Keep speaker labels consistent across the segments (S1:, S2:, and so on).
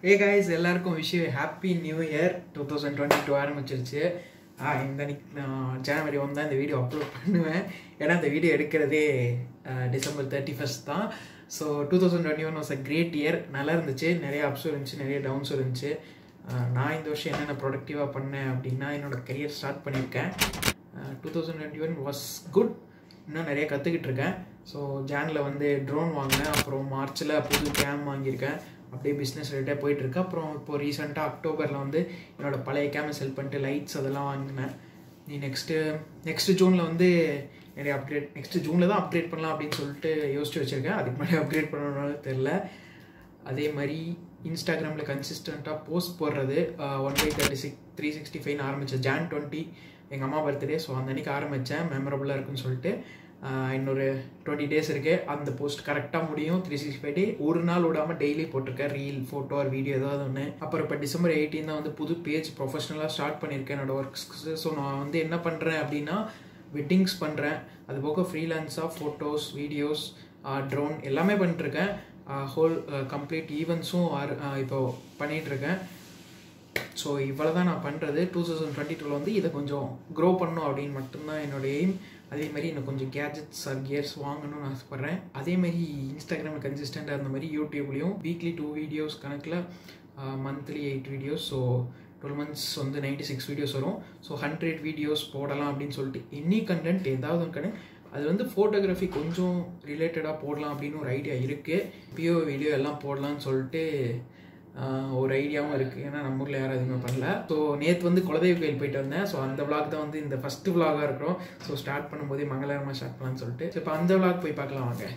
S1: ஏ guys எல்லாருக்கும் விஷயம் happy new year two thousand twenty two ஆரம்பிச்சிருச்சு ஆ இந்த அன்னைக்கு நான் ஜனவரி ஒன் தான் இந்த வீடியோ அப்லோட் பண்ணுவேன் ஏன்னா இந்த வீடியோ எடுக்கிறதே டிசம்பர் தேர்ட்டி ஃபஸ்ட் தான் so two thousand twenty one was a great year நல்லா இருந்துச்சு நிறைய அப்ஸும் இருந்துச்சு நிறைய டவுன்ஸும் இருந்துச்சு ஆஹ் நான் இந்த வருஷம் என்னென்ன ப்ரொடக்டிவாக பண்ணேன் அப்படின்னா என்னோட கரியர் ஸ்டார்ட் பண்ணியிருக்கேன் two thousand twenty one was good இன்னும் நிறைய கற்றுக்கிட்டு இருக்கேன் ஸோ ஜானில் வந்து ட்ரோன் வாங்கினேன் அப்புறம் மார்ச்சில் புது கேம் வாங்கியிருக்கேன் அப்படியே பிஸ்னஸ் ரிலேட்டாக போயிட்டுருக்கு அப்புறம் இப்போ ரீசெண்டாக அக்டோபரில் வந்து என்னோட பழைய கேமை செல் பண்ணிட்டு லைட்ஸ் அதெல்லாம் வாங்கினேன் நீ நெக்ஸ்ட்டு நெக்ஸ்ட் ஜூனில் வந்து நிறைய அப்டேட் நெக்ஸ்ட் ஜூனில் தான் அப்டேட் பண்ணலாம் அப்படின்னு சொல்லிட்டு யோசிச்சு வச்சுருக்கேன் அதுக்கு முன்னாடி அப்டேட் பண்ணணும்னு தெரில அதே மாதிரி இன்ஸ்டாகிராமில் கன்சிஸ்டண்ட்டாக போஸ்ட் போடுறது one by thirty six three sixty ஃபைவ்னு ஆரம்பித்தேன் ஜான் டுவெண்ட்டி எங்கள் அம்மா பர்த்டே ஸோ அந்த அன்றைக்கி ஆரம்பித்தேன் மெமரபுளாக இருக்குன்னு சொல்லிட்டு ஆஹ் இன்னொரு டுவெண்ட்டி டேஸ் இருக்குது அந்த போஸ்ட் கரெக்டாக முடியும் த்ரீ சிக்ஸ்டி ஃபைவ் டே ஒரு நாள் விடாமல் டெய்லி போட்டிருக்கேன் ரீல் ஃபோட்டோ ஆர் வீடியோ ஏதாவது ஒன்று அப்புறம் இப்போ டிசம்பர் எயிட்டீன் தான் வந்து புது பேஜ் ப்ரொஃபஷனலாக ஸ்டார்ட் பண்ணியிருக்கேன் என்னோட ஒர்க்ஸ் ஸோ நான் வந்து என்ன பண்ணுறேன் அப்படின்னா வெட்டிங்ஸ் பண்ணுறேன் அது போக ஃப்ரீலான்ஸாக ஃபோட்டோஸ் வீடியோஸ் ட்ரோன் எல்லாமே பண்ணிட்டுருக்கேன் ஹோல் கம்ப்ளீட் ஈவெண்ட்ஸும் இப்போ பண்ணிகிட்ருக்கேன் ஸோ இவ்வளோ தான் நான் பண்ணுறது டூ தௌசண்ட் டுவெண்ட்டி டூவில் வந்து இதை கொஞ்சம் க்ரோ பண்ணணும் அப்படின்னு மட்டும்தான் என்னோட எய்ம் அதே மாதிரி இன்னும் கொஞ்சம் கேஜெட்ஸ் ஆர் கியர்ஸ் வாங்கணும்னு ஆசைப்பட்றேன் அதே மாதிரி இன்ஸ்டாகிராமில் கன்சிஸ்டண்ட்டாக இருந்த மாதிரி யூடியூப்லேயும் வீக்லி டூ வீடியோஸ் கணக்கில் monthly eight videos so twelve months வந்து நைன்டி சிக்ஸ் வீடியோஸ் வரும் ஸோ ஹண்ட்ரட் வீடியோஸ் போடலாம் அப்படின்னு சொல்லிட்டு எனி கண்டென்ட் ஏதாவது ஒரு கண்டென்ட் அது வந்து ஃபோட்டோகிராஃபி கொஞ்சம் ரிலேட்டடாக போடலாம் அப்படின்னு ஒரு ஐடியா இருக்குது பிஓ வீடியோ எல்லாம் போடலாம்னு சொல்லிட்டு ஆஹ், ஒரு ஐடியாவும் இருக்குது ஏன்னா நம்ம ஊரில் யாரும் எதுவுமே பண்ணல ஸோ நேற்று வந்து குலதெய்வ கோயில் போயிட்டு வந்தேன் ஸோ அந்த vlog தான் வந்து இந்த ஃபஸ்ட்டு vlog-ஆ இருக்கிறோம் ஸோ ஸ்டார்ட் பண்ணும்போதே மங்களகரமாக ஸ்டார்ட் பண்ணலாம்னு சொல்லிட்டு ஸோ இப்போ அந்த vlog போய் பார்க்கலாம் வாங்க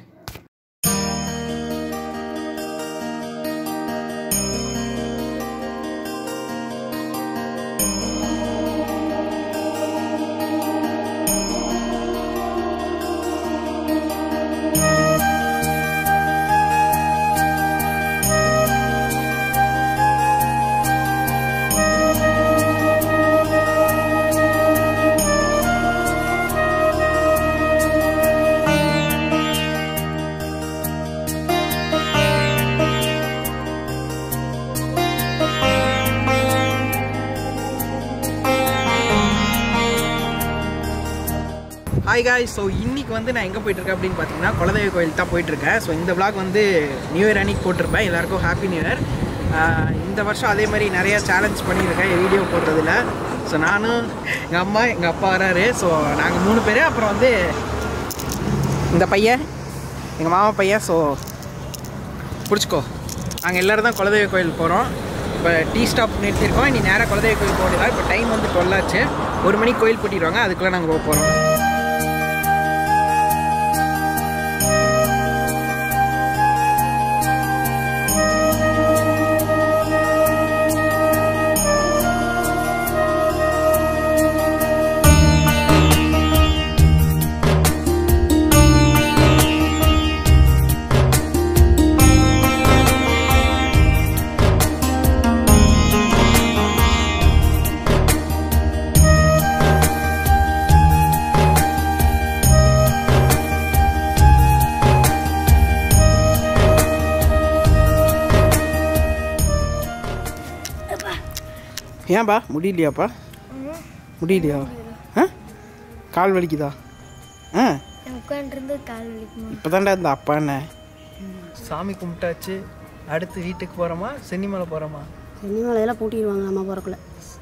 S1: ஹாய் காய் ஸோ இன்னைக்கு வந்து நான் எங்கே போயிட்டுருக்கேன் அப்படின்னு பார்த்தீங்கன்னா குலதெய்வ கோயில் தான் போயிட்டுருக்கேன் ஸோ இந்த vlog வந்து நியூ இயர் அன்னைக்கு போட்டிருப்பேன் எல்லாருக்கும் ஹாப்பி நியூ இயர் இந்த வருஷம் அதே மாதிரி நிறைய சேலஞ்ச் பண்ணியிருக்கேன் என் வீடியோ போடுறதுல ஸோ நானும் எங்கள் அம்மா எங்கள் அப்பா வராரு ஸோ நாங்கள் மூணு பேர் அப்புறம் வந்து இந்த பையன் எங்கள் மாமா பையன் ஸோ பிடிச்சிக்கோ நாங்கள் எல்லோரும் தான் குலதெய்வ கோயில் போகிறோம் இப்போ டீ ஸ்டாப் நிறுத்திருக்கோம் இனி நேராக குலதெய்வ கோயில் போகலாம் இப்போ டைம் வந்து டுவெல் ஆச்சு ஒரு மணிக்கு கோயில் பூட்டிடுவாங்க அதுக்குள்ளே நாங்கள் போக போகிறோம் ஏன்பா முடியலையாப்பா முடியலையா ஆ கால் வலிக்குதா ஆ
S2: உட்காந்துருந்து கால் வலிக்குமா
S1: இப்போ தாண்டா இந்த அப்பா என்ன சாமி கும்பிட்டாச்சு அடுத்து வீட்டுக்கு போகிறோமா சென்னிமலை போகிறோமா
S2: சென்னிமலையெல்லாம் பூட்டிடுவாங்க நம்ம போகிறக்குள்ள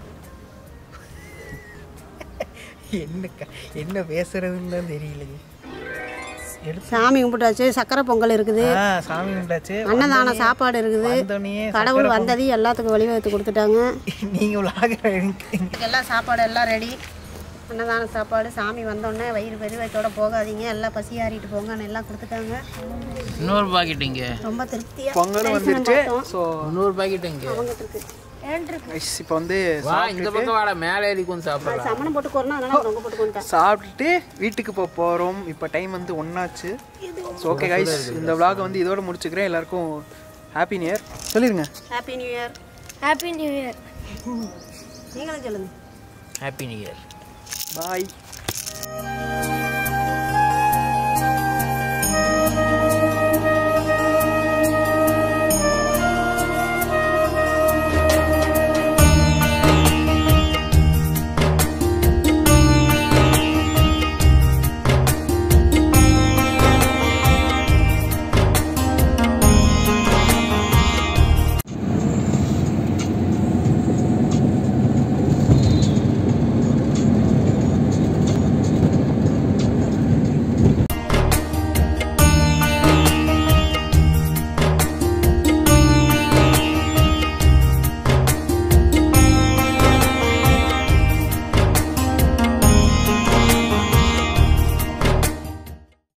S1: என்ன க- என்ன பேசுறதுன்னு தான் தெரியலையே எடுத்து
S2: சாமி கும்பிட்டாச்சு சக்கரை பொங்கல் இருக்குது
S1: ஆ சாமி கும்பிட்டாச்சு
S2: அன்னதான சாப்பாடு இருக்குது
S1: வந்தோடனே
S2: கடவுள் வந்ததையும் எல்லாத்துக்கும் வழிவகுத்து கொடுத்துட்டாங்க
S1: நீங்கள் விளாக
S2: எல்லாம் சாப்பாடு எல்லாம் ரெடி அன்னதான சாப்பாடு சாமி வந்தோடனே வயிறு பெருவயத்தோட போகாதீங்க எல்லாம் பசி ஆறிட்டு போங்கன்னு எல்லாம் கொடுத்துட்டாங்க
S3: இன்னொரு பாக்கெட் இங்க
S2: ரொம்ப திருப்தியா
S1: பொங்கலும் வந்துருச்சு ஸோ
S3: இன்னொரு பாக்கெட் இங்க
S2: அவங்ககிட்ட இருக்கு ஏன்ருக்கு
S1: இப்போ வந்து
S3: வா இந்த பக்கம் வாடா மேலே ஏறி கொஞ்சம் சாப்பிடலாம்
S2: சமணம் போட்டு கொரோனா அதனால ரொம்ப போட்டு கொண்டுட்டேன்
S1: சாப்பிட்டுட்டு வீட்டுக்கு போக போகிறோம் இப்போ டைம் வந்து ஒன்றாச்சு ஸோ ஓகே கைஸ் இந்த vlog வந்து இதோட முடிச்சுக்கிறேன் எல்லாருக்கும் ஹாப்பி நியூ இயர் சொல்லிடுங்க
S2: happy new year
S4: happy new year
S2: நீங்களும் சொல்லுங்க
S3: ஹாப்பி நியூ இயர்
S1: பாய்